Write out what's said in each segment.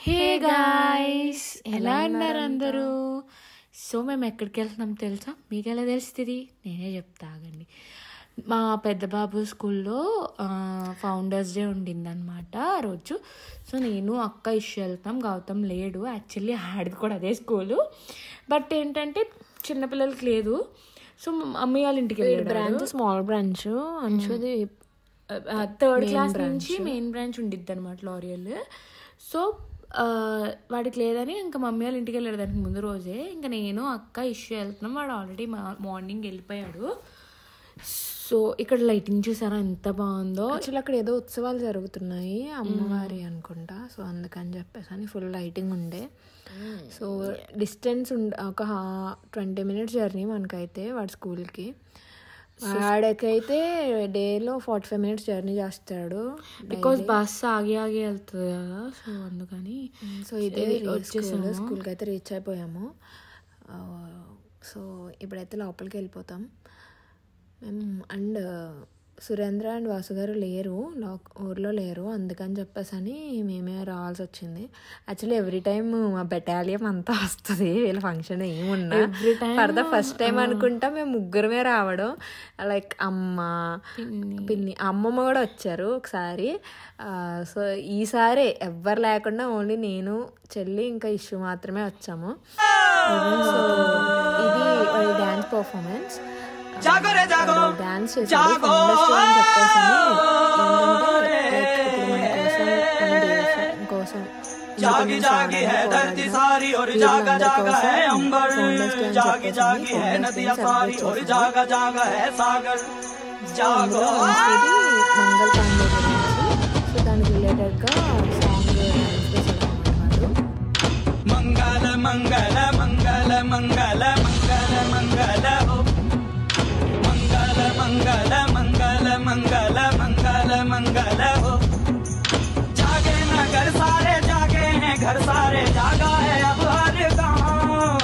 Hey guys ఎలా ఉన్నారు అందరూ సో మేము ఎక్కడికి వెళ్తున్నాం తెలుసా మీకు ఎలా తెలుస్తుంది నేనే చెప్తా ఆగండి మా పెద్ద బాబు స్కూల్లో ఫౌండర్స్ డే ఉండిందనమాట ఆ రోజు సో నేను అక్క ఇష్యూ వెళ్తాం గౌతమ్ లేడు యాక్చువల్లీ ఆడిది కూడా అదే స్కూలు బట్ ఏంటంటే చిన్నపిల్లలకి లేదు సో మమ్మీ వాళ్ళ ఇంటికి వెళ్ళాడు బ్రాంచ్ స్మాల్ బ్రాంచ్ అంచుది థర్డ్ క్లాస్ నుంచి మెయిన్ బ్రాంచ్ ఉండిద్ది అనమాట లారియల్ సో ఆ, వాడికి లేదని ఇంకా మమ్మీ వాళ్ళ ఇంటికి వెళ్ళాడు దానికి ముందు రోజే ఇంకా నేను అక్క ఇష్యూ వెళ్తున్నాం వాడు ఆల్రెడీ మార్నింగ్ వెళ్ళిపోయాడు సో ఇక్కడ లైటింగ్ చూసారా ఎంత బాగుందో యాక్చువల్ అక్కడ ఏదో ఉత్సవాలు జరుగుతున్నాయి అమ్మవారి అనుకుంటా సో అందుకని చెప్పేసి అని ఫుల్ లైటింగ్ ఉండే సో డిస్టెన్స్ ఉండ ఒక ట్వంటీ మినిట్స్ జర్నీ మనకైతే వాడి స్కూల్కి వాడికైతే డేలో ఫార్టీ ఫైవ్ మినిట్స్ జర్నీ చేస్తాడు బికాస్ బస్ ఆగి ఆగి వెళ్తుంది కదా సో అందుకని సో ఇదే వచ్చేసాము స్కూల్కి అయితే రీచ్ అయిపోయాము ఆ, సో ఇప్పుడైతే లోపలికి వెళ్ళిపోతాం మేము అండ్ సురేంద్ర అండ్ వాసు గారు లేరు లాక్ ఊర్లో లేరు అందుకని చెప్పేసి అని మేమే రావాల్సి వచ్చింది యాక్చువల్లీ ఎవ్రీ టైమ్ మా బెటాలియం అంతా వస్తుంది వీళ్ళ ఫంక్షన్ ఏమున్నా Every time, for the first time అనుకుంటా మేము ముగ్గురమే రావడం లైక్ అమ్మ పిన్ని అమ్మమ్మ కూడా వచ్చారు ఒకసారి ఆ, సో ఈసారి ఎవ్వరు లేకుండా ఓన్లీ నేను చెల్లి ఇంకా ఇష్యూ మాత్రమే వచ్చాము సో ఇది డ్యాన్స్ పర్ఫార్మెన్స్ డాన్స్ చేసాడు ఫౌండర్స్ డే అని చెప్పేసి ఏంటంటే like ఇప్పుడు మన కోసం మన దేశం కోసం जागी जागी है धरती सारी और जागा जागा है अंबर जागी जागी है नदियां सारी और जागा जागा है सागर जागो మంగళ పాండే గురించి సో దానికి రిలేటెడ్గా సాంగ్ డాన్స్ చేశాడు मंगल मंगल मंगल मंगल मंगल मंगल हो मंगल मंगल मंगल मंगल मंगल मंगल हो जागे न घर सारे जागे हैं घर सारे जागा है अब हर गाँव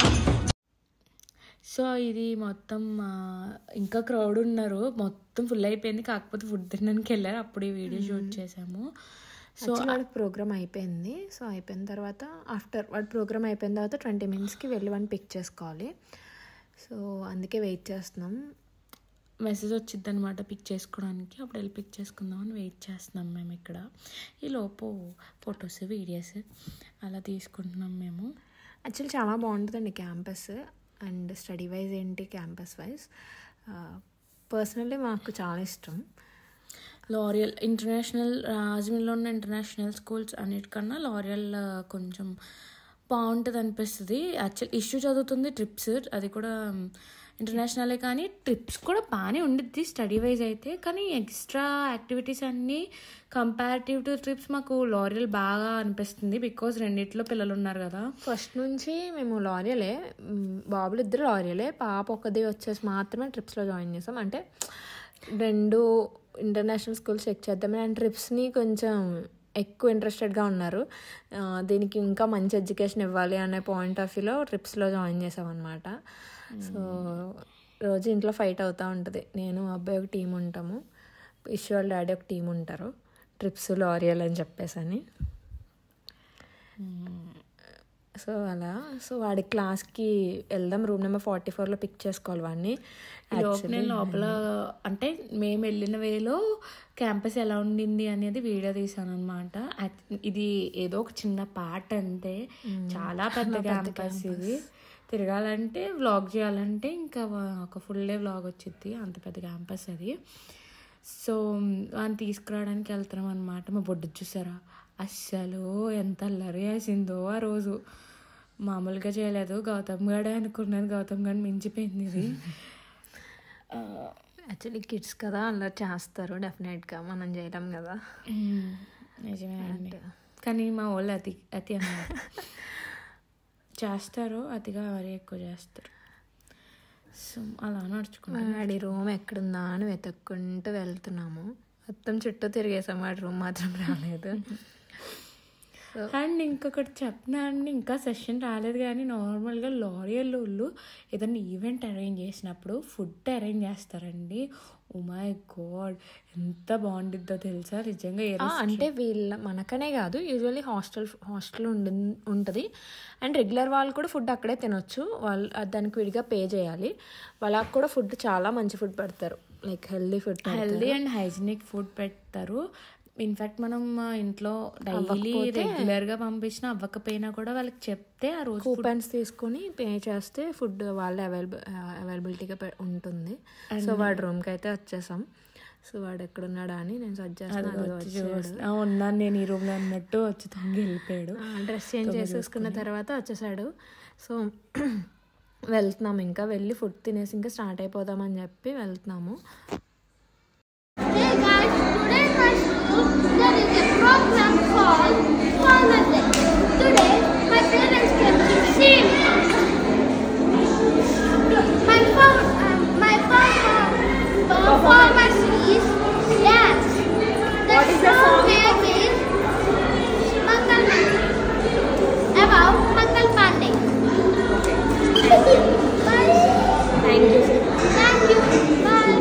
సో ఇది మొత్తం ఆ, ఇంకా క్రౌడ్ ఉన్నారు మొత్తం ఫుల్ అయిపోయింది కాకపోతే ఫుడ్ తినడానికి వెళ్ళారు అప్పుడు ఈ వీడియో షూట్ చేసాము సో సో వాడి ప్రోగ్రామ్ అయిపోయింది సో అయిపోయిన తర్వాత ఆఫ్టర్ వాడి ప్రోగ్రామ్ అయిపోయిన తర్వాత ట్వంటీ మినిట్స్కి వెళ్ళి వాడిని పిక్ చేసుకోవాలి సో అందుకే వెయిట్ చేస్తున్నాం మెసేజ్ వచ్చింది అనమాట పిక్ చేసుకోవడానికి అప్పుడు వెళ్ళి పిక్ చేసుకుందామని వెయిట్ చేస్తున్నాం మేము ఇక్కడ ఈ లోపు ఫొటోస్ వీడియోస్ అలా తీసుకుంటున్నాం మేము యాక్చువల్లీ చాలా బాగుంటుందండి క్యాంపస్ అండ్ స్టడీ వైజ్ ఏంటి క్యాంపస్ వైజ్ పర్సనల్లీ మాకు చాలా ఇష్టం లారియల్ ఇంటర్నేషనల్ రాజమండ్రిలో ఉన్న ఇంటర్నేషనల్ స్కూల్స్ అన్నిటికన్నా లారియల్ ఆ, కొంచెం బాగుంటుంది అనిపిస్తుంది యాక్చువల్ ఇష్యూ చదువుతుంది ట్రిప్స్ అది కూడా ఇంటర్నేషనలే కానీ ట్రిప్స్ కూడా బాగానే ఉండిద్ది స్టడీ వైజ్ అయితే కానీ ఎక్స్ట్రా యాక్టివిటీస్ అన్నీ కంపారిటివ్ టు ట్రిప్స్ మాకు లారియల్ బాగా అనిపిస్తుంది బికాజ్ రెండిట్లో పిల్లలు ఉన్నారు కదా ఫస్ట్ నుంచి మేము లారియలే మ్, బాబులు ఇద్దరు లారియలే పాప ఒక్కది వచ్చేసి మాత్రమే ట్రిప్స్లో జాయిన్ చేసాం అంటే రెండు ఇంటర్నేషనల్ స్కూల్స్ చెక్ చేద్దామని అండ్ ట్రిప్స్ని కొంచెం ఎక్కువ ఇంట్రెస్టెడ్గా ఉన్నారు ఆ, దీనికి ఇంకా మంచి ఎడ్యుకేషన్ ఇవ్వాలి అనే పాయింట్ ఆఫ్ వ్యూలో ట్రిప్స్లో జాయిన్ చేసామన్నమాట సో రోజు ఇంట్లో ఫైట్ అవుతూ ఉంటుంది నేను మా అబ్బాయి ఒక టీం ఉంటాము ఇష్యూ వాళ్ళ డాడీ ఒక టీం ఉంటారు ట్రిప్స్ లారియల్ అని చెప్పేసి అని సో అలా సో వాడి క్లాస్కి వెళ్దాం రూమ్ నెంబర్ ఫార్టీ ఫోర్లో పిక్ చేసుకోవాలి వాడిని ఈ లోపు నేను లోపల అంటే మేము వెళ్ళిన వేలో క్యాంపస్ ఎలా ఉండింది అనేది వీడియో తీసాను అనమాట ఇది ఏదో ఒక చిన్న పార్ట్ అంతే చాలా పెద్ద క్యాంపస్ ఇది తిరగాలంటే వ్లాగ్ చేయాలంటే ఇంకా ఒక ఫుల్ డే వ్లాగ్ వచ్చింది అంత పెద్ద క్యాంపస్ అది సో వాడిని తీసుకురావడానికి వెళ్తున్నాం అనమాట మా బొడ్డు చూసారా అస్సలు ఎంత అల్లరి వేసిందో ఆ రోజు మామూలుగా చేయలేదు గౌతమ్ గడే అనుకున్నాను గౌతమ్ గడి మించిపోయింది ఇది యాక్చువల్లీ కిడ్స్ కదా అలా చేస్తారు డెఫినెట్గా మనం చేయలేం కదా మ్మ్. నిజమే అండి కానీ మా వాళ్ళు అతి అతి అన్నారు చేస్తారు అతిగా మరీ ఎక్కువ చేస్తారు సో అలా నడుచుకుంటాం వాడి రూమ్ ఎక్కడుందా అని వెతుక్కుంటూ వెళ్తున్నాము మొత్తం చుట్టూ తిరిగేసాం వాడి రూమ్ మాత్రం రాలేదు అండ్ ఇంకొకటి చెప్పినా అండి ఇంకా సెషన్ రాలేదు కానీ నార్మల్గా లారియల్ వాళ్ళు ఏదైనా ఈవెంట్ అరేంజ్ చేసినప్పుడు ఫుడ్ అరేంజ్ చేస్తారండి ఓ మై గాడ్ ఎంత బాగుండిద్దో తెలుసా నిజంగా ఏ ఆ, అంటే వీళ్ళ మనకనే కాదు యూజువల్లీ హాస్టల్ హాస్టల్ ఉండి ఉంటుంది అండ్ రెగ్యులర్ వాళ్ళు కూడా ఫుడ్ అక్కడే తినొచ్చు వాళ్ళు అది దానికి విడిగా పే చేయాలి వాళ్ళకి కూడా ఫుడ్ చాలా మంచి ఫుడ్ పెడతారు like healthy food healthy and hygienic food పెడతారు ఇన్ఫాక్ట్ మనం మా ఇంట్లో డైలీ రెగ్యులర్ గా పంపించినా అవ్వకపోయినా కూడా వాళ్ళకి చెప్తే ఆ రోజు కూపన్స్ తీసుకొని పే చేస్తే ఫుడ్ వాళ్ళే అవైలబుల్ అవైలబిలిటీగా ఉంటుంది సో వాడి రూమ్కి అయితే వచ్చేసాం సో వాడు ఎక్కడున్నాడా అని నేను సర్చ్ చేస్తాను అదిగో వచ్చాడు. ఆ, ఉన్నాను నేను ఈ రూమ్ లో అన్నట్టు వచ్చి తొంగి వెళ్ళిపోయాడు డ్రెస్ చేంజ్ చేసేసుకున్న తర్వాత వచ్చేసాడు సో వెళ్తున్నాం ఇంకా వెళ్ళి ఫుడ్ తినేసి ఇంకా స్టార్ట్ అయిపోదామని చెప్పి వెళ్తున్నాము Hey guys, today in my school there is a program called Holiday. Today my parents came to see me. My phone, uh, my phone performance is dance. The show name is Mangal about Mangal Pandey. Bye. Thank you. Thank you. Bye.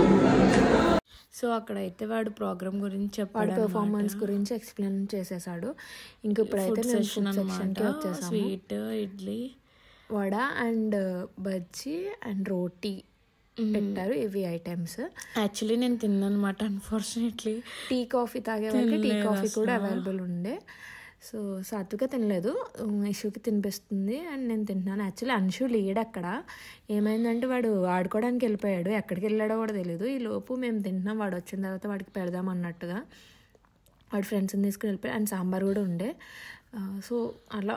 So అక్కడైతే వాడు programme గురించి వాడి చెప్పాడు performance గురించి explain చేసేసాడు ఇంక ఇప్పుడైతే food మేము సెషన్ ఫుడ్ సెక్షన్కి అనమాట వచ్చేసాము sweet idli vada and bajji and roti పెట్టారు ఇవి ఐటమ్స్ యాక్చువల్లీ నేను తిన్నాను అనమాట అన్ఫార్చునేట్లీ టీ కాఫీ తాగే వాళ్ళకి టీ తినలేదు కాఫీ కూడా అసలు. అవైలబుల్ ఉండే సో సాత్విక తినలేదు ఇషుకి తినిపిస్తుంది అండ్ నేను తింటున్నాను యాక్చువల్లీ అంశు లేడు అక్కడ ఏమైందంటే వాడు ఆడుకోవడానికి వెళ్ళిపోయాడు ఎక్కడికి వెళ్ళాడో కూడా తెలియదు ఈ లోపు మేము తింటున్నాం వాడు వచ్చిన తర్వాత వాడికి పెడదాం అన్నట్టుగా వాడి ఫ్రెండ్స్ని తీసుకుని వెళ్ళిపోయాడు అండ్ సాంబార్ కూడా ఉండే సో అలా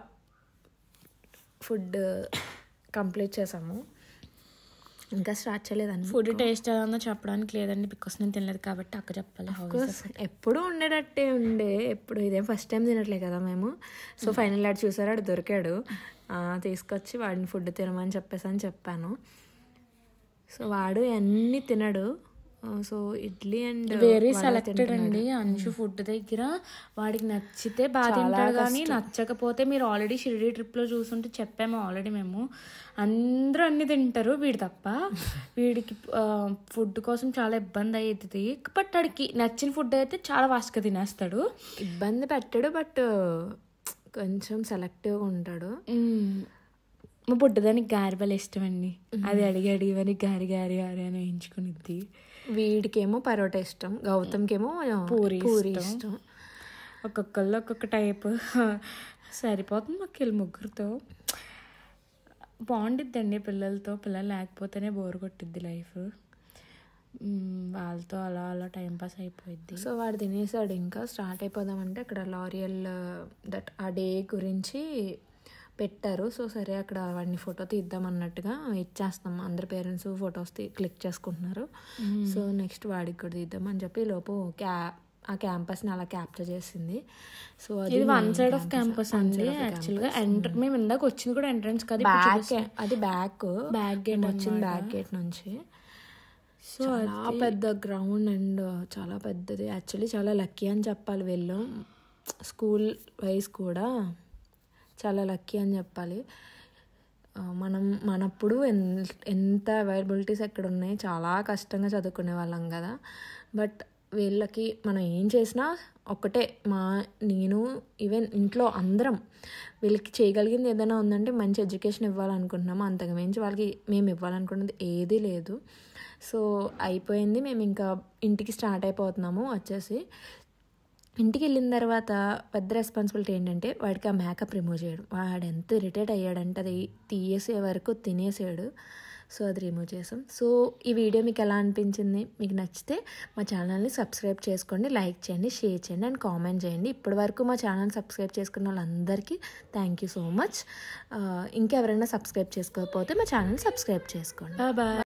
ఫుడ్ కంప్లీట్ చేసాము ఇంకా స్టార్ట్ చేయలేదండి ఫుడ్ టేస్ట్ ఎలా ఉందో చెప్పడానికి లేదండి బికాస్ నేను తినలేదు కాబట్టి అక్క చెప్పాలి హౌస్ కోర్స్ ఎప్పుడూ ఉండేటట్టే ఉండే ఎప్పుడు ఇదేం ఫస్ట్ టైం తినట్లే కదా మేము సో ఫైనల్ ఆడు చూసారు ఆడు దొరికాడు ఆ, తీసుకొచ్చి వాడిని ఫుడ్ తినమని చెప్పేసి అని చెప్పాను సో వాడు అన్నీ తినడు ఆ, so idli and very selected అండి అంశు ఫుడ్ దగ్గర వాడికి నచ్చితే బాగా తింటాడు కానీ నచ్చకపోతే మీరు ఆల్రెడీ షిరిడి ట్రిప్ లో చూసుంటే చెప్పాము ఆల్రెడీ మేము అందరూ అన్ని తింటారు వీడు తప్ప వీడికి ఫుడ్ కోసం చాలా ఇబ్బంది అయ్యేది బట్ వాడికి నచ్చిన ఫుడ్ అయితే చాలా fast గా తినేస్తాడు ఇబ్బంది పెట్టాడు బట్ కొంచెం సెలెక్టివ్గా ఉంటాడు మ్మ్. మా బుడ్డదానికి గారెబలు ఇష్టం అండి అది అడిగి అడిగి అని గారి గారి గారి అని వేయించుకునిద్ది వీడికేమో పరోటా ఇష్టం గౌతమ్కేమో పూరి పూరి ఇష్టం. ఇష్టం ఒక్కొక్కళ్ళు ఒక్కొక్క టైప్ సరిపోతుంది మాకు వీళ్ళు ముగ్గురితో బాగుండిద్దండి పిల్లలతో పిల్లలు లేకపోతేనే బోర్ కొట్టిద్ది లైఫ్ వాళ్ళతో అలా అలా టైం పాస్ అయిపోయిద్ది సో వాడు తినేసాడు ఇంకా స్టార్ట్ అయిపోదామంటే అక్కడ లారియల్ దట్ ఆ డే గురించి పెట్టారు సో సరే అక్కడ వాడిని ఫోటో తీద్దాం అన్నట్టుగా ఇచ్చేస్తాం అందరి పేరెంట్స్ ఫొటోస్ క్లిక్ చేసుకుంటున్నారు సో నెక్స్ట్ వాడికి కూడా తీద్దాం అని చెప్పి లోపు క్యా ఆ క్యాంపస్ని అలా క్యాప్చర్ చేసింది సో అది ఇది one main side of campus. Campus One అండి side of the యాక్చువల్ గా ఎంటర్ మేము ఇందాక వచ్చింది కూడా ఎంట్రన్స్ కదా ఇప్పుడు బ్యాక్ చూపిస్తున్నా. అది బ్యాక్ Back gate వచ్చింది అన్నమాట. బ్యాక్ గేట్ నుంచి సో చాలా పెద్ద గ్రౌండ్ అండ్ చాలా పెద్దది యాక్చువల్లీ చాలా లక్కీ అని చెప్పాలి వీళ్ళు స్కూల్ వైజ్ కూడా చాలా లక్కీ అని చెప్పాలి ఆ, మనం మనప్పుడు ఎన్- ఎంత అవైలబిలిటీస్ ఎక్కడ ఉన్నాయి చాలా కష్టంగా చదువుకునే వాళ్ళం కదా బట్ వీళ్ళకి మనం ఏం చేసినా ఒక్కటే మా నేను ఈవెన్ ఇంట్లో అందరం వీళ్ళకి చేయగలిగింది ఏదైనా ఉందంటే మంచి ఎడ్యుకేషన్ ఇవ్వాలనుకుంటున్నాము అంతకు మించి వాళ్ళకి మేము ఇవ్వాలనుకున్నది ఏదీ లేదు సో అయిపోయింది మేము ఇంకా ఇంటికి స్టార్ట్ అయిపోతున్నాము వచ్చేసి ఇంటికి వెళ్ళిన తర్వాత పెద్ద రెస్పాన్సిబిలిటీ ఏంటంటే వాడికి ఆ మేకప్ రిమూవ్ చేయడం వాడు ఎంత ఇరిటేట్ అయ్యాడంటే అది తీయేసే వరకు తినేసాడు సో అది రిమూవ్ చేసాం సో ఈ వీడియో మీకు ఎలా అనిపించింది మీకు నచ్చితే మా ఛానల్ని సబ్స్క్రైబ్ చేసుకోండి లైక్ చేయండి షేర్ చేయండి అండ్ కామెంట్ చేయండి ఇప్పటి వరకు మా ఛానల్ సబ్స్క్రైబ్ చేసుకున్న వాళ్ళందరికీ థ్యాంక్ యూ సో మచ్ ఇంకెవరైనా సబ్స్క్రైబ్ చేసుకోకపోతే మా ఛానల్ సబ్స్క్రైబ్ చేసుకోండి బాయ్